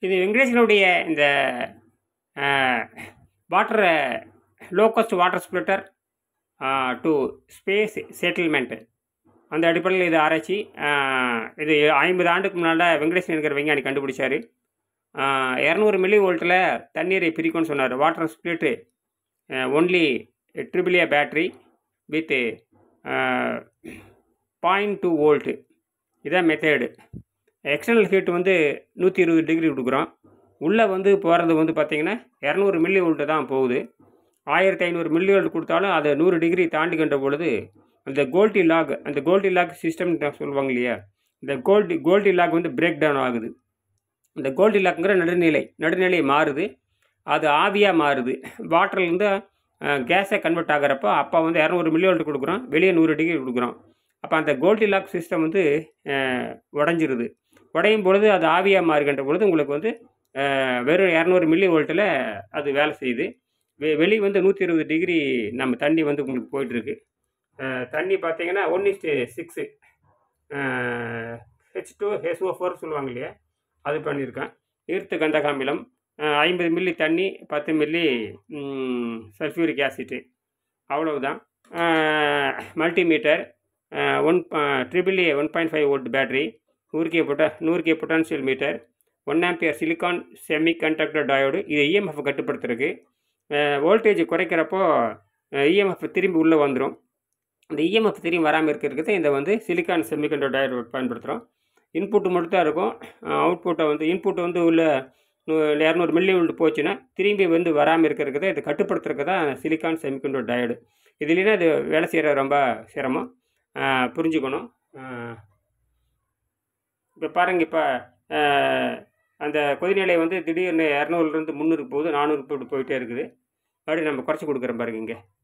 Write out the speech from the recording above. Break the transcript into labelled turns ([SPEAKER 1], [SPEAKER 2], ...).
[SPEAKER 1] இது வெங்கடேசனுடைய இந்த water low cost water splitter to space settlement அந்த அடிப்படையில் இது ஆராய்ச்சி ஆஹ், இது ஐம்பது ஆண்டுக்கு முன்னால் வெங்கடேசன் என்கிற விஞ்ஞானி கண்டுபிடிச்சார் இரநூறு மில்லி வோல்ட்டில் தண்ணீரை பிரிக்கும்னு சொன்னார் water split only triple A battery with point two volt இதான் மெத்தேடு எக்ஸ்டர்னல் ஹீட் வந்து நூற்றி இருபது டிகிரி கொடுக்குறோம் உள்ளே வந்து போகிறது வந்து பார்த்திங்கன்னா இரநூறு மில்லி வோல்ட்டு தான் போகுது ஆயிரத்தி ஐநூறு மில்லி வோல்ட் கொடுத்தாலும் அது நூறு டிகிரி தாண்டுகின்ற பொழுது அந்த கோல்டி லாக் அந்த கோல்டி லாக் சிஸ்டம் சொல்லுவாங்க இல்லையா இந்த கோல்டி கோல்டி லாக் வந்து பிரேக் டவுன் ஆகுது இந்த கோல்டி லாக்குங்கிற நடுநிலை நடுநிலை மாறுது அது ஆவியாக மாறுது வாட்டர்லேருந்து கேஸை கன்வெர்ட் ஆகிறப்போ அப்போ வந்து இரநூறு மில்லி வோல்ட் கொடுக்குறோம் வெளியே நூறு டிகிரி கொடுக்குறோம் அப்போ அந்த கோல்டி லாக் சிஸ்டம் வந்து அஹ், உடைஞ்சிருது உடையும் பொழுது அது ஆவியாக மாறுகின்ற பொழுது உங்களுக்கு வந்து அஹ், வெறும் இரநூறு மில்லி வோல்ட்டில் அது வேலை செய்யுது வெ வெளி வந்து நூற்றி இருபது டிகிரி நம்ம தண்ணி வந்து உங்களுக்கு போயிட்டுருக்கு தண்ணி பார்த்தீங்கன்னா one is six H two HO four சொல்லுவாங்க இல்லையா அது பண்ணியிருக்கேன் ஈர்த்து கந்தகாமிலம் ஐம்பது மில்லி தண்ணி பத்து மில்லி சல்ஃபியூரிக் ஆசிட்டு அவ்வளவுதான் multimeter one triple A one point five volt battery நூறு கே பொட்ட நூறு K potential meter one ampere silicon semiconductor diode இது இஎம்எஃப் கட்டுப்படுத்துறதுக்கு வோல்டேஜ் குறைக்கிறப்போ இஎம்எஃப் திரும்பி உள்ளே வந்துடும் இந்த இஎம்எஃப் திரும்பி வராமல் இருக்கிறதுக்கு இந்த வந்து சிலிக்கான் செமிகண்டர் டயோடு பயன்படுத்துகிறோம் இன்புட்டு மட்டும் தான் இருக்கும் அவுட்புட்டை வந்து இன்புட் வந்து உள்ள இரநூறு மில்லி வோல்ட் போச்சுன்னா திரும்பி வந்து வராமல் இருக்கிறதுக்கு தான் இதை கட்டுப்படுத்துறதுக்கு தான் சிலிக்கான் செமிகண்டர் டயோடு இது இல்லைன்னா இது வேலை செய்கிற ரொம்ப சிரமம் ஆஹ் புரிஞ்சுக்கணும் இப்போ பாருங்கள் இப்போ அந்த கொதிநிலை வந்து திடீர்னு இரநூறுலேருந்து முந்நூறுக்கு போகுது நானூறு போயிட்டு போயிட்டே இருக்குது மறுபடியும் நம்ம குறைச்சி கொடுக்குறோம் பாருங்க இங்கே